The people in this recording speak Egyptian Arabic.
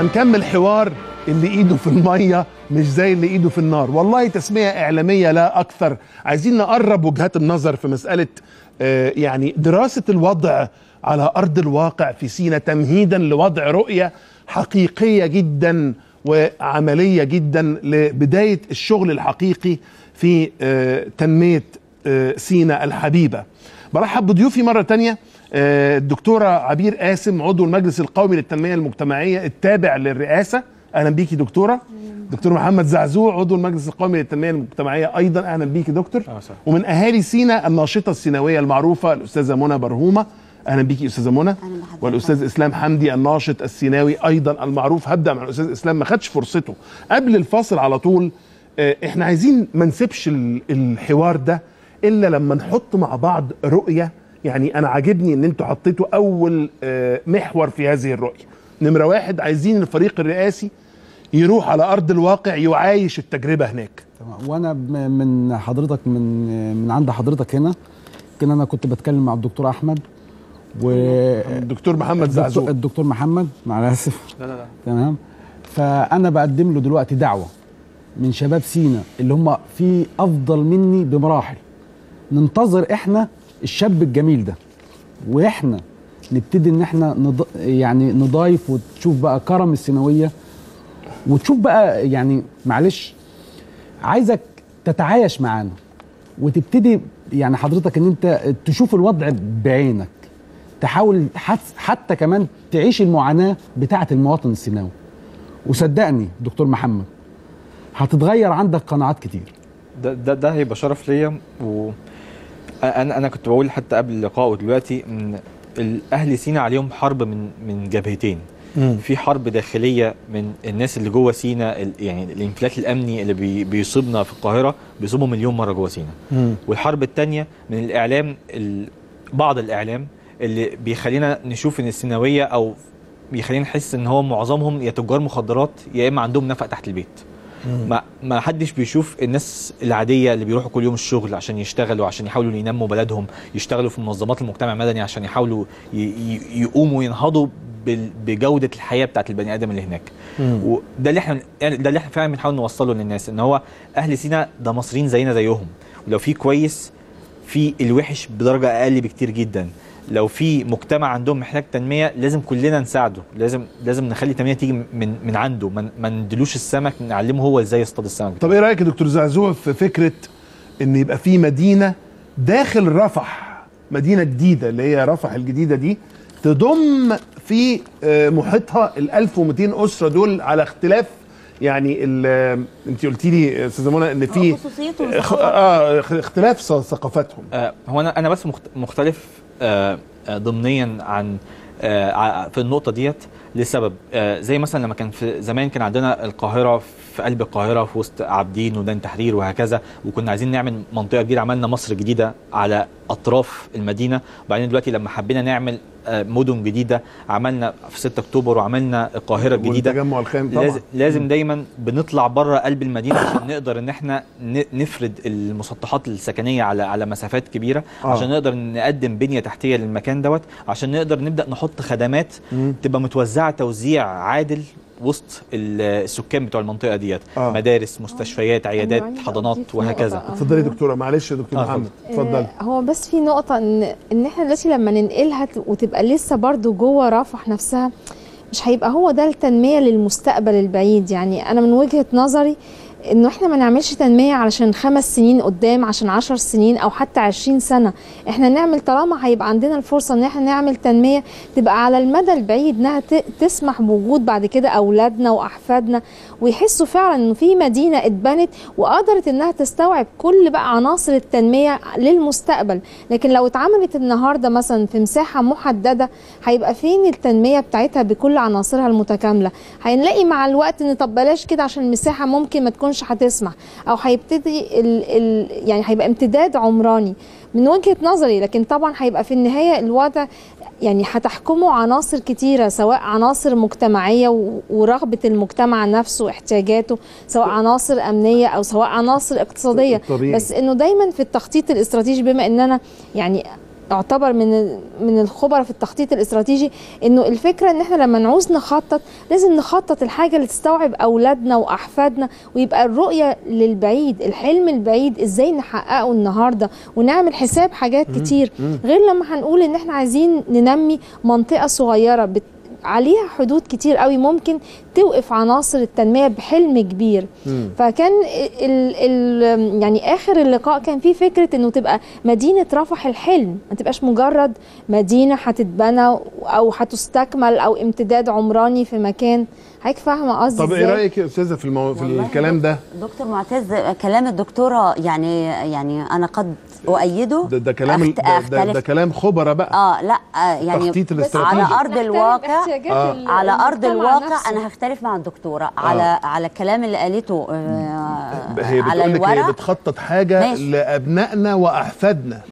وهنكمل حوار اللي ايده في الميه مش زي اللي ايده في النار والله تسميه اعلاميه لا اكثر عايزين نقرب وجهات النظر في مساله آه، يعني دراسه الوضع على ارض الواقع في سينا تمهيدا لوضع رؤيه حقيقيه جدا وعمليه جدا لبدايه الشغل الحقيقي في آه، تنميه آه، سينا الحبيبه برحب بضيوفي مره تانية آه، الدكتوره عبير قاسم عضو المجلس القومي للتنميه المجتمعيه التابع للرئاسه اهلا بيكي دكتوره دكتور محمد زعزوع عضو المجلس القومي للتنميه المجتمعيه ايضا اهلا بيكي دكتور أهلا وسهلا. ومن اهالي سينا الناشطه السيناويه المعروفه الاستاذه منى برهومه اهلا بيكي استاذه منى بحضرتك. والاستاذ اسلام حمدي الناشط السيناوي ايضا المعروف هبدا مع الاستاذ اسلام ما خدش فرصته قبل الفاصل على طول آه، احنا عايزين ما نسيبش ال- الحوار ده الا لما نحط مع بعض رؤيه يعني انا عاجبني ان انتوا حطيتوا اول آه، محور في هذه الرؤيه نمره واحد عايزين الفريق الرئاسي يروح على ارض الواقع يعايش التجربه هناك تمام وانا ب- من حضرتك من من عند حضرتك هنا كان انا كنت بتكلم مع الدكتور احمد و الدكتور محمد الدكتور, زعزوع الدكتور محمد مع الاسف لا لا لا تمام فانا بقدم له دلوقتي دعوه من شباب سينا اللي هم في افضل مني بمراحل ننتظر احنا الشاب الجميل ده واحنا نبتدي ان احنا نض... يعني نضايف وتشوف بقى كرم السيناويه وتشوف بقى يعني معلش عايزك تتعايش معانا وتبتدي يعني حضرتك ان انت تشوف الوضع بعينك تحاول حت- حتى كمان تعيش المعاناه بتاعه المواطن السيناوي وصدقني دكتور محمد هتتغير عندك قناعات كتير ده ده ده هيبقى شرف ليا و انا انا كنت بقول حتى قبل اللقاء ودلوقتي ان الاهل سينا عليهم حرب من من جبهتين في حرب داخليه من الناس اللي جوه سينا ال- يعني الانفلات الامني اللي بي بيصيبنا في القاهره بيصيبهم مليون مره جوه سينا والحرب الثانيه من الاعلام ال- بعض الاعلام اللي بيخلينا نشوف ان السيناويه او بيخلينا نحس ان هو معظمهم يا تجار مخدرات يا اما عندهم نفق تحت البيت ما ما حدش بيشوف الناس العاديه اللي بيروحوا كل يوم الشغل عشان يشتغلوا عشان يحاولوا ينموا بلدهم يشتغلوا في منظمات المجتمع المدني عشان يحاولوا ي- ي- يقوموا ينهضوا بال- بجوده الحياه بتاعت البني ادم اللي هناك وده اللي احنا يعني ده اللي احنا فعلا بنحاول نوصله للناس ان هو اهل سينا ده مصريين زينا زيهم ولو في كويس في الوحش بدرجه اقل بكتير جدا لو في مجتمع عندهم محتاج تنميه لازم كلنا نساعده لازم لازم نخلي التنميه تيجي من من عنده ما ما ندلوش السمك نعلمه هو ازاي يصطاد السمك طب ايه رايك يا دكتور زعزوع في فكره ان يبقى في مدينه داخل رفح مدينه جديده اللي هي رفح الجديده دي تضم في آه، محيطها ال 1200 اسره دول على اختلاف يعني ال- انت قلتي لي يا استاذه منى ان في آه، خصوصيتهم اه وثقافتهم. آه، اختلاف ث- ثقافاتهم آه، هو انا انا بس مخت- مختلف آه، آه، ضمنيا عن آه، ع- في النقطه ديت لسبب آه، زي مثلا لما كان في زمان كان عندنا القاهره في قلب القاهره في وسط عابدين ودان تحرير وهكذا وكنا عايزين نعمل منطقه جديده عملنا مصر جديده على اطراف المدينه وبعدين دلوقتي لما حبينا نعمل آه، مدن جديده عملنا في 6 اكتوبر وعملنا القاهره الجديده والتجمع الخام طبعا لازم لازم دايما بنطلع بره قلب المدينه عشان نقدر ان احنا ن- نفرد المسطحات السكنيه على على مسافات كبيره آه. آه. عشان نقدر نقدم بنيه تحتيه للمكان دوت عشان نقدر نبدا نحط خدمات مم. تبقى متوزعه توزيع عادل وسط ال- السكان بتوع المنطقه ديت آه. آه. مدارس مستشفيات عيادات عايزة حضانات أضيف وهكذا نقطة. اتفضلي يا دكتوره معلش يا دكتور آه، محمد اتفضل. اتفضلي آه، هو بس في نقطة ان ان احنا دلوقتي لما ننقلها ت- وتبقى لسه برضو جوه رفح نفسها مش هيبقى هو ده التنمية للمستقبل البعيد يعني انا من وجهة نظري انه احنا ما نعملش تنمية علشان خمس سنين قدام عشان عشر سنين او حتى عشرين سنة احنا نعمل طالما هيبقى عندنا الفرصة ان احنا نعمل تنمية تبقى على المدى البعيد انها ت- تسمح بوجود بعد كده اولادنا واحفادنا ويحسوا فعلا انه في مدينة اتبنت وقدرت انها تستوعب كل بقى عناصر التنمية للمستقبل لكن لو اتعملت النهاردة مثلا في مساحة محددة هيبقى فين التنمية بتاعتها بكل عناصرها المتكاملة هنلاقي مع الوقت ان طب بلاش كده عشان المساحة ممكن ما تكونش هتسمح او هيبتدي ال ال يعني هيبقى امتداد عمراني من وجهة نظري لكن طبعا هيبقى في النهاية الوضع يعني هتحكمه عناصر كتيرة سواء عناصر مجتمعية و- ورغبة المجتمع نفسه واحتياجاته سواء عناصر أمنية أو سواء عناصر اقتصادية طبيعي. بس إنه دايما في التخطيط الاستراتيجي بما إن أنا يعني يعتبر من من الخبراء في التخطيط الاستراتيجي انه الفكره ان احنا لما نعوز نخطط لازم نخطط الحاجه اللي تستوعب اولادنا واحفادنا ويبقى الرؤيه للبعيد الحلم البعيد ازاي نحققه النهارده ونعمل حساب حاجات كتير غير لما هنقول ان احنا عايزين ننمي منطقه صغيره بت عليها حدود كتير قوي ممكن توقف عناصر التنميه بحلم كبير فكان ال ال يعني اخر اللقاء كان فيه فكره انه تبقى مدينه رفح الحلم ما تبقاش مجرد مدينه هتتبنى او هتستكمل او امتداد عمراني في مكان حضرتك فاهمه قصدي طب ايه إزاي؟ رايك يا استاذه في المو... في والله الكلام ده دكتور معتز كلام الدكتوره يعني يعني انا قد اؤيده ده, ده كلام ال- أخت- ده, ده, ده أختلف. كلام خبراء بقى اه لا آه يعني تخطيط بس الاستراتيجي. على ارض نحترم الواقع احتياجات آه. ال- على ارض المجتمع الواقع نفسه. انا هختلف مع الدكتوره على على الكلام اللي قالته آه هي على بتقول لك هي الورق بتخطط حاجه ماشي. لابنائنا واحفادنا